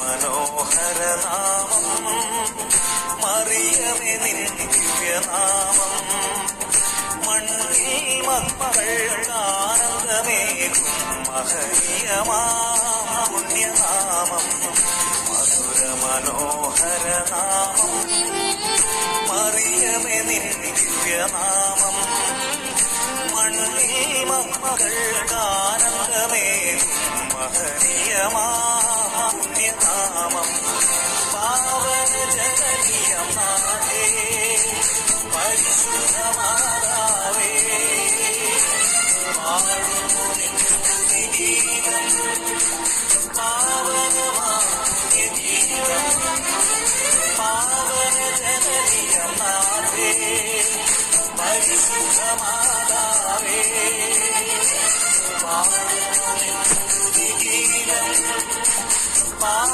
മനോഹരനാമം മറിയമേ നിൻ ദിവ്യനാമം മണ്ണിൽ മക്കൾ ആനന്ദമേകും മഹനീയമാ പുണ്യനാമം മധുര മനോഹരനാമം മറിയമേ നിൻ ദിവ്യനാമം മണ്ണിൽ മക്കൾ ആനന്ദമേകും മഹനീയമാ പുണ്യനാമം പാവന ജനനീയം നാഥേ പരിശുദ്ധമാതാവേ പാടുന്നു നിൻ സ്തുതിഗീതം പാവനമായ ഗീതം പാവന ജനനീയം നാഥേ പരിശുദ്ധമാതാവേ പാടുന്നു നിൻ സ്തുതിഗീതം പാവനമായ